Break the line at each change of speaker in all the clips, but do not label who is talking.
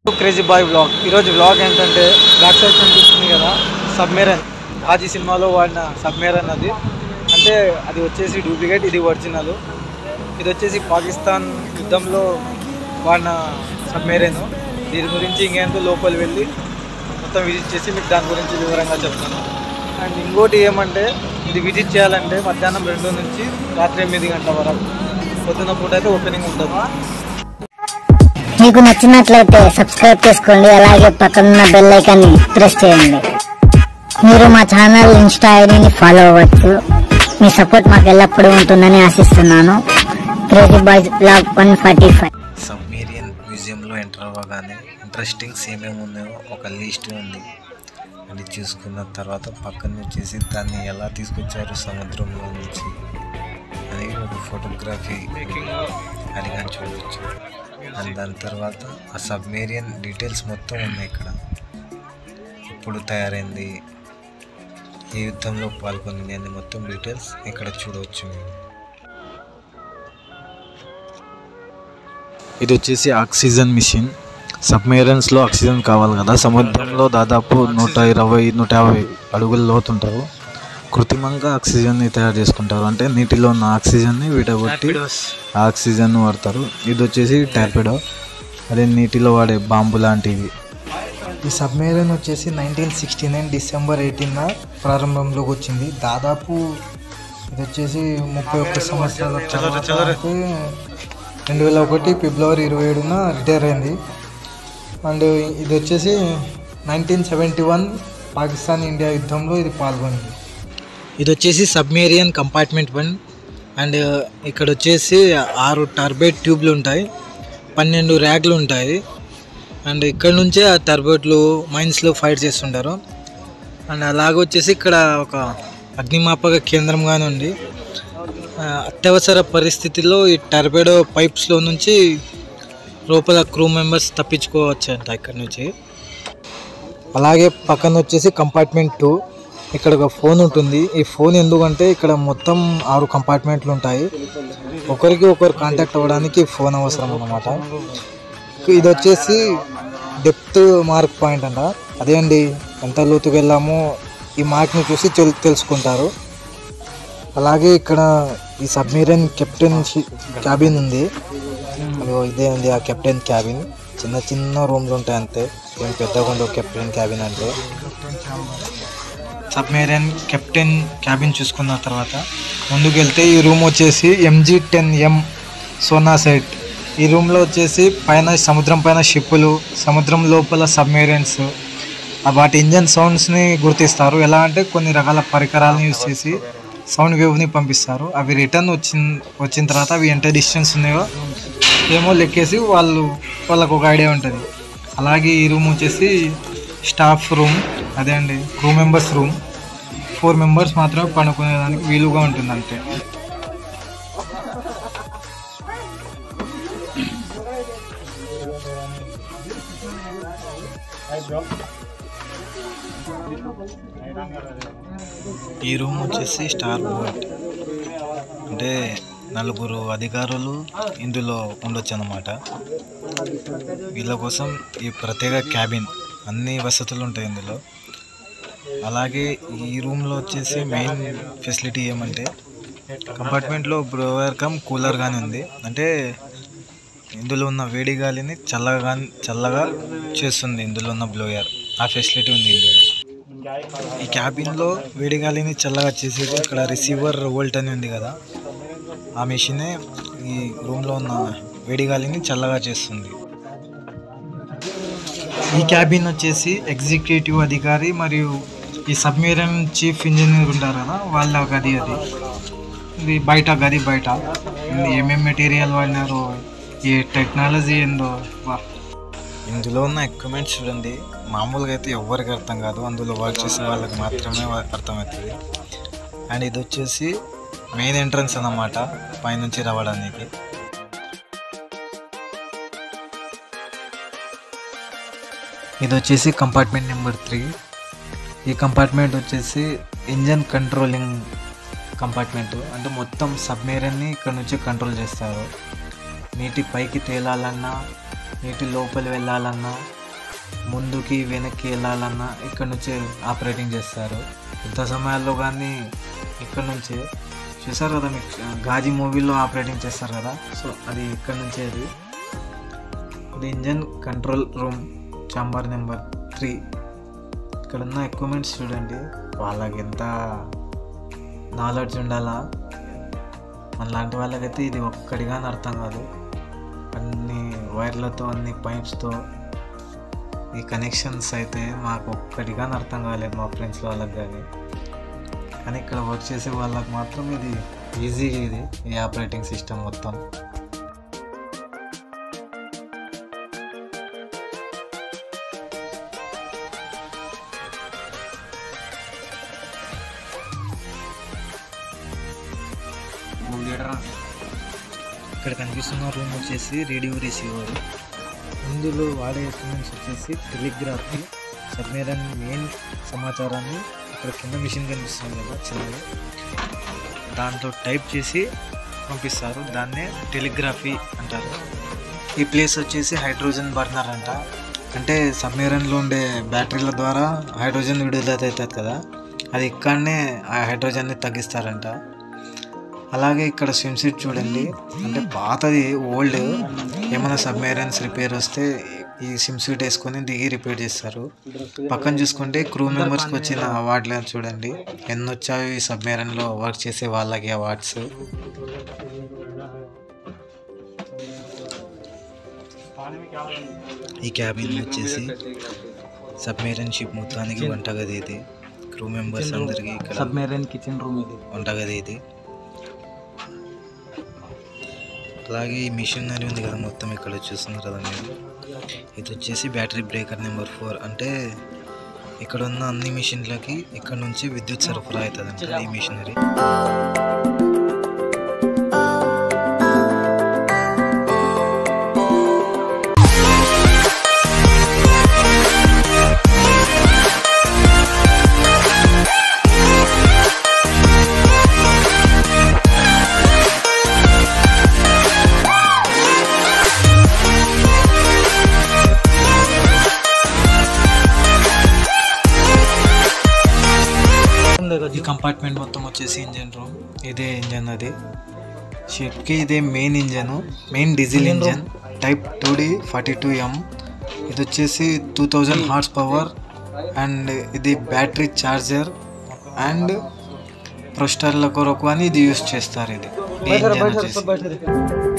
crazy boy blog ఈరోజు blog ఏంటంటే back side కనిపిస్తుంది కదా సబ్మెరన్ ఆజీ సినిమాలో వాడిన సబ్మెరన్ అది అంటే అది వచ్చేసి డూప్లికేట్ ఇది ఒరిజినల్ ఇది వచ్చేసి పాకిస్తాన్ యుద్ధంలో వాడిన సబ్మెరైన్ దీని గురించి ఇంకేంటో లోపల వెళ్ళి మొత్తం విజిట్ చేసి మీకు దాని గురించి వివరంగా చెప్తాను అండ్ ఇంకోటి ఏమంటే ఇది విజిట్ చేయాలంటే మధ్యాహ్నం రెండు నుంచి రాత్రి ఎనిమిది గంటల వరకు పొద్దున పూట అయితే ఓపెనింగ్ ఉంటుంది
మీకు నచ్చినట్లయితే సబ్స్క్రైబ్ చేసుకోండి అలాగే పక్కనున్న బెల్ ఐకాన్ని ప్రెస్ చేయండి మీరు మా ఛానల్ ఇన్స్టా ఐడిని ఫాలో అవ్వచ్చు మీ సపోర్ట్ మాకు ఎల్లప్పుడూ ఉంటుందని ఆశిస్తున్నాను crazy boys blog one forty five
submarine మ్యూజియంలో ఎంటర్ అవ్వగానే ఇంట్రెస్టింగ్స్ ఏమేమి ఉన్నాయో ఒక లిస్ట్ ఉంది అది చూసుకున్న తర్వాత పక్కన వచ్చేసి దాన్ని ఎలా తీసుకొచ్చారు సముద్రంలో నుంచి అది ఒక ఫోటోగ్రఫీ అది కానీ చూడవచ్చు అండ్ దాని తర్వాత ఆ సబ్మేరియన్ డీటెయిల్స్ మొత్తం ఉన్నాయి ఇక్కడ ఎప్పుడు తయారైంది ఏ యుద్ధంలో పాల్గొనింది అని మొత్తం డీటెయిల్స్ ఇక్కడ చూడవచ్చు మీరు
ఇది వచ్చేసి ఆక్సిజన్ మిషన్ సబ్మెరైన్స్లో ఆక్సిజన్ కావాలి కదా సముద్రంలో దాదాపు నూట ఇరవై నూట యాభై అడుగుల లోతుంటారు కృత్రిమంగా ఆక్సిజన్ని తయారు చేసుకుంటారు అంటే నీటిలో ఉన్న ఆక్సిజన్ని విడగొట్టి ఆక్సిజన్ వాడతారు ఇది వచ్చేసి టార్పెడో అదే నీటిలో వాడే బాంబు లాంటివి
ఈ సబ్మెరైన్ వచ్చేసి nineteen sixty nine December eighteen ప్రారంభంలోకి వచ్చింది దాదాపు ఇది వచ్చేసి ముప్పై ఒక్క సంవత్సరాల తర్వాత అంటే రెండు వేల ఒకటి ఫిబ్రవరి ఇరవై ఏడున రిటైర్ అయింది అండ్ ఇది వచ్చేసి nineteen seventy one Pakistan India యుద్ధంలో ఇది పాల్గొంది ఇది వచ్చేసి సబ్మేరియన్ కంపార్ట్మెంట్ వన్ అండ్ ఇక్కడ వచ్చేసి ఆరు టర్బైట్ ట్యూబ్లు ఉంటాయి పన్నెండు ర్యాక్లు ఉంటాయి అండ్ ఇక్కడ నుంచే ఆ టర్బైట్లు మైన్స్లో ఫైట్ చేస్తుంటారు అండ్ అలాగ వచ్చేసి ఇక్కడ ఒక అగ్నిమాపక కేంద్రంగానే ఉంది ఆ, అత్యవసర పరిస్థితుల్లో ఈ టర్బైడో పైప్స్లో నుంచి లోపల క్రూ మెంబర్స్ తప్పించుకోవచ్చు అంట ఇక్కడ నుంచి అలాగే పక్కన వచ్చేసి కంపార్ట్మెంట్ టూ ఇక్కడ ఒక ఫోన్ ఉంటుంది ఈ ఫోన్ ఎందుకంటే ఇక్కడ మొత్తం ఆరు కంపార్ట్మెంట్లు ఉంటాయి ఒకరికి ఒకరు కాంటాక్ట్ అవ్వడానికి ఫోన్ అవసరం అన్నమాట ఇది వచ్చేసి డెప్త్ మార్క్ పాయింట్ అంట అదే అండి ఎంత లోతుకు వెళ్ళామో ఈ మార్క్ని చూసి తెల్- తెలుసుకుంటారు అలాగే ఇక్కడ ఈ సబ్మెరైన్ కెప్టెన్ క్యాబిన్ ఉంది అదిగో ఇదే ఉంది ఆ కెప్టెన్ క్యాబిన్ చిన్న చిన్న రూమ్స్ ఉంటాయి అంతే ఏం పెద్దగా ఉండవు కెప్టెన్ క్యాబిన్ అంటే సబ్మెరైన్ కెప్టెన్ క్యాబిన్ చూసుకున్న తర్వాత ముందుకు వెళ్తే ఈ రూమ్ వచ్చేసి MG ten M sonar set ఈ రూమ్లో వచ్చేసి పైన సముద్రం పైన షిప్పులు సముద్రం లోపల సబ్మెరైన్స్ వాటి ఇంజన్ సౌండ్స్ని గుర్తిస్తారు ఎలా అంటే కొన్ని రకాల పరికరాలను యూజ్ చేసి సౌండ్ వేవ్ని పంపిస్తారు అవి రిటర్న్ వచ్చిన వచ్చిన తర్వాత అవి ఎంత డిస్టెన్స్ ఉన్నాయో ఏమో లెక్కేసి వాళ్ళు వాళ్ళకు ఒక ఐడియా ఉంటుంది అలాగే ఈ రూమ్ వచ్చేసి స్టాఫ్ రూమ్ అదే అండి crew members room four members మాత్రమే పడుకునేదానికి వీలుగా ఉంటుంది అంతే
ఈ రూమ్ వచ్చేసి స్టార్ బోర్డ్ అంటే నలుగురు అధికారులు ఇందులో ఉండొచ్చు అన్నమాట వీళ్ళ కోసం ఈ ప్రత్యేక క్యాబిన్ అన్ని వసతులు ఉంటాయి ఇందులో అలాగే ఈ రూమ్లో వచ్చేసి మెయిన్ ఫెసిలిటీ ఏమంటే కంపార్ట్మెంట్లో బ్రోవర్ కమ్ కూలర్ కానీ ఉంది అంటే ఇందులో ఉన్న వేడి గాలిని చల్లగా చల్లగా చేస్తుంది ఇందులో ఉన్న బ్లోయర్ ఆ ఫెసిలిటీ ఉంది ఇందులో ఈ క్యాబిన్లో వేడి గాలిని చల్లగా చేసేది ఇక్కడ రిసీవర్ వోల్ట్ అని ఉంది కదా ఆ మెషినే ఈ రూమ్లో ఉన్న వేడి గాలిని చల్లగా చేస్తుంది
ఈ క్యాబిన్ వచ్చేసి ఎగ్జిక్యూటివ్ అధికారి మరియు ఈ సబ్మెరైన్ చీఫ్ ఇంజనీర్ ఉంటారు కదా వాళ్ళ గది అది ఇది బయట గది బయట ఇది ఏమేం మెటీరియల్ వాడినారో ఈ టెక్నాలజీ ఏందో వా
ఇందులో ఉన్న ఎక్విప్మెంట్స్ చూడండి మామూలుగా అయితే ఎవరికి అర్థం కాదు అందులో వర్క్ చేసిన వాళ్ళకి మాత్రమే వా- అర్థమవుతుంది అండ్ ఇది వచ్చేసి మెయిన్ ఎంట్రన్స్ అన్నమాట పైనుంచి రావడానికి
ఇది వచ్చేసి కంపార్ట్మెంట్ నెంబర్ త్రీ ఈ కంపార్ట్మెంట్ వచ్చేసి ఇంజన్ కంట్రోలింగ్ కంపార్ట్మెంట్ అంటే మొత్తం సబ్మెరైన్ని ఇక్కడ నుంచి కంట్రోల్ చేస్తారు నీటి పైకి తేలాలన్నా
నీటి లోపలి వెళ్ళాలన్నా ముందుకి వెనక్కి వెళ్ళాలన్నా ఇక్కడ నుంచే ఆపరేటింగ్ చేస్తారు యుద్ధ సమయాల్లో కానీ ఇక్కడ నుంచే చూసారు కదా మీకు గాజీ మూవీలో ఆపరేటింగ్ చేస్తారు కదా సో అది ఇక్కడ నుంచే అది ఇది engine control room chamber number three ఇక్కడ ఉన్న ఎక్విప్మెంట్స్ చూడండి వాళ్ళకి ఎంత నాలెడ్జ్ ఉండాలా మనలాంటి వాళ్ళకైతే ఇది ఒక్కడిగా అర్థం కాదు అన్ని వైర్లతో అన్ని పైప్స్తో ఈ కనెక్షన్స్ అయితే మాకు ఒక్కటిగా అర్థం కాలేదు మా ఫ్రెండ్స్ వాళ్ళకి కానీ కానీ ఇక్కడ వర్క్ చేసే వాళ్ళకి మాత్రం ఇది ఈజీగా ఇది ఈ ఆపరేటింగ్ సిస్టమ్ మొత్తం ఇక్కడ కనిపిస్తున్న రూమ్ వచ్చేసి రేడియో రిసీవర్ ఇందులో వాడే ఇన్స్ట్రుమెంట్స్ వచ్చేసి టెలిగ్రాఫీ సబ్మెరైన్ మెయిన్ సమాచారాన్ని ఇక్కడ కింద మిషన్ కనిపిస్తుంది కదా చిన్నది దాంట్లో టైప్ చేసి పంపిస్తారు దాన్నే టెలిగ్రఫీ అంటారు ఈ ప్లేస్ వచ్చేసి హైడ్రోజన్ బర్నర్ అంట అంటే సబ్మెరైన్లో ఉండే బ్యాటరీల ద్వారా హైడ్రోజన్ విడుదల అవుతుంది కదా అది ఇక్కడనే ఆ హైడ్రోజన్ని తగ్గిస్తారంట అలాగే ఇక్కడ స్విమ్ సీట్ చూడండి అంటే పాతది ఓల్డ్ ఏమైనా సబ్మెరైన్స్ రిపేర్ వస్తే ఈ స్విమ్ సూట్ వేసుకొని దిగి రిపేర్ చేస్తారు పక్కన చూసుకుంటే క్రూ మెంబర్స్కి వచ్చిన అవార్డులు చూడండి ఎన్ని వచ్చాయో ఈ సబ్మెరైన్లో వర్క్ చేసే వాళ్ళకి అవార్డ్స్ ఈ క్యాబిన్ వచ్చేసి సబ్మెరైన్ షిప్ మొత్తానికి వంటగది ఇది క్రూ మెంబర్స్ అందరికీ ఇక్కడ
సబ్మెరైన్ కిచెన్ రూమ్ ఇది
వంటగది ఇది అలాగే ఈ మిషనరీ ఉంది కదా మొత్తం ఇక్కడ చూస్తున్నారు కదా మీరు ఇది వచ్చేసి బ్యాటరీ బ్రేకర్ నెంబర్ ఫోర్ అంటే ఇక్కడ ఉన్న అన్ని మిషన్లకి ఇక్కడ నుంచి విద్యుత్ సరఫరా అవుతుంది ఈ మిషనరీ ఈ కంపార్ట్మెంట్ మొత్తం వచ్చేసి ఇంజన్ రూమ్ ఇదే ఇంజన్ అది షిప్కి ఇదే main engine main diesel engine type two D forty two M ఇది వచ్చేసి two thousand horse power and ఇది బ్యాటరీ ఛార్జర్ అండ్ ప్రొస్టర్ల కొరకు అని ఇది యూస్ చేస్తారు ఇది ఈ ఇంజన్ వచ్చేసి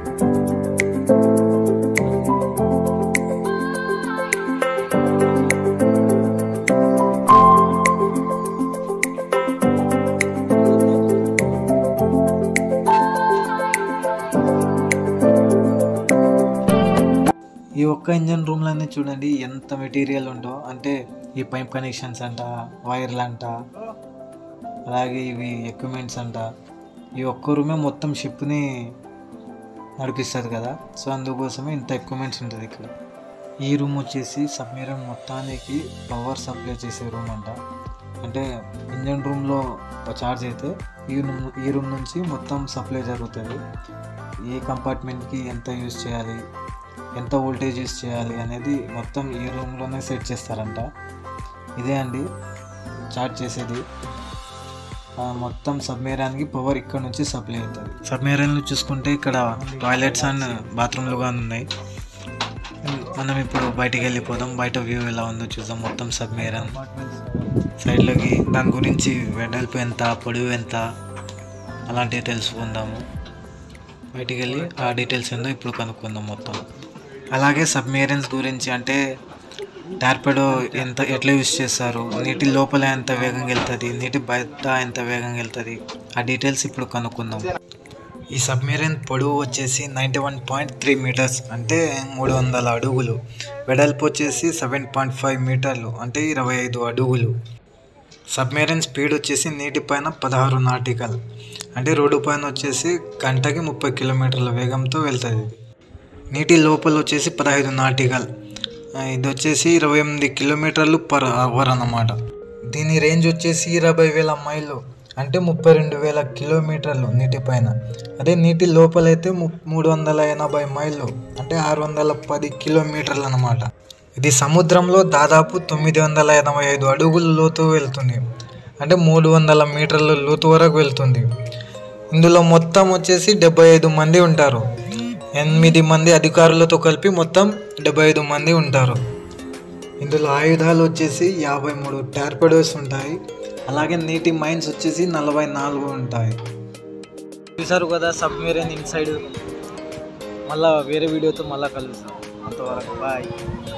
ఈ ఒక్క ఇంజన్ రూమ్లోనే చూడండి ఎంత మెటీరియల్ ఉందో అంటే ఈ పైప్ కనెక్షన్స్ అంట వైర్లు అంట అలాగే ఇవి ఎక్విప్మెంట్స్ అంట ఈ ఒక్క రూమే మొత్తం షిప్ని నడిపిస్తుంది కదా సో అందుకోసమే ఇంత ఎక్విప్మెంట్స్ ఉంటుంది ఇక్కడ ఈ రూమ్ వచ్చేసి సబ్మెరైన్ మొత్తానికి పవర్ సప్లై చేసే రూమ్ అంట అంటే ఇంజన్ రూమ్లో చార్జ్ అయితే ఈ రూమ్ ఈ రూమ్ నుంచి మొత్తం సప్లై జరుగుతుంది ఏ కంపార్ట్మెంట్కి ఎంత యూజ్ చేయాలి ఎంత వోల్టేజ్ యూస్ చేయాలి అనేది మొత్తం ఈ రూమ్లోనే సెట్ చేస్తారంట ఇదే అండి చార్జ్ చేసేది ఆ, మొత్తం సబ్మెరైన్కి పవర్ ఇక్కడ నుంచి సప్లై అవుతుంది సబ్మెరైన్లు చూసుకుంటే ఇక్కడ టాయిలెట్స్ అండ్ బాత్రూమ్లు కానీ ఉన్నాయి మనం ఇప్పుడు బయటికి వెళ్ళిపోదాం బయట వ్యూ ఎలా ఉందో చూద్దాం మొత్తం సబ్మెరైన్ సైడ్లోకి దాని గురించి వెడల్పు ఎంత పొడవు ఎంత అలాంటివి తెలుసుకుందాము బయటికి వెళ్ళి ఆ డీటెయిల్స్ ఏందో ఇప్పుడు కనుక్కుందాం మొత్తం అలాగే సబ్మెరైన్స్ గురించి అంటే టార్పెడో ఎంత ఎట్లా యూస్ చేస్తారు నీటి లోపల ఎంత వేగంగా వెళ్తుంది నీటి బయట ఎంత వేగంగా వెళ్తుంది ఆ డీటెయిల్స్ ఇప్పుడు కనుక్కుందాం ఈ సబ్మెరైన్ పొడవు వచ్చేసి ninety one point three metres అంటే మూడు వందల అడుగులు వెడల్పు వచ్చేసి సెవెన్ పాయింట్ ఫైవ్ మీటర్లు అంటే ఇరవై ఐదు అడుగులు సబ్మెరైన్ స్పీడ్ వచ్చేసి నీటిపైన పదహారు నాటికల్ అంటే రోడ్డు పైన వచ్చేసి గంటకి ముప్పై కిలోమీటర్ల వేగంతో వెళ్తుంది ఇది నీటి లోపల వచ్చేసి పదహైదు నాటికల్ ఆ, ఇది వచ్చేసి ఇరవై ఎనిమిది కిలోమీటర్లు పర్ అవర్ అన్నమాట దీని రేంజ్ వచ్చేసి ఇరవై వేల మైళ్ళు
అంటే ముప్పై రెండు వేల కిలోమీటర్లు నీటిపైన అదే నీటి లోపలైతే ము మూడు వందల ఎనభై మైళ్ళు అంటే ఆరు వందల పది కిలోమీటర్లు అన్నమాట ఇది సముద్రంలో దాదాపు తొమ్మిది వందల ఎనభై ఐదు అడుగుల లోతు వెళ్తుంది అంటే మూడు వందల మీటర్ల లోతు వరకు వెళ్తుంది ఇందులో మొత్తం వచ్చేసి డెబ్బై ఐదు మంది ఉంటారు ఎనిమిది మంది అధికారులతో కలిపి మొత్తం డెబ్బై ఐదు మంది ఉంటారు ఇందులో ఆయుధాలు వచ్చేసి యాభై మూడు టార్పెడోస్ ఉంటాయి అలాగే నీటి మైన్స్ వచ్చేసి నలభై నాలుగు ఉంటాయి
చూసారు కదా సబ్మెరైన్ ఇన్సైడ్ మళ్ళా వేరే వీడియోతో మళ్ళీ కలుస్తాం అంతవరకు బాయ్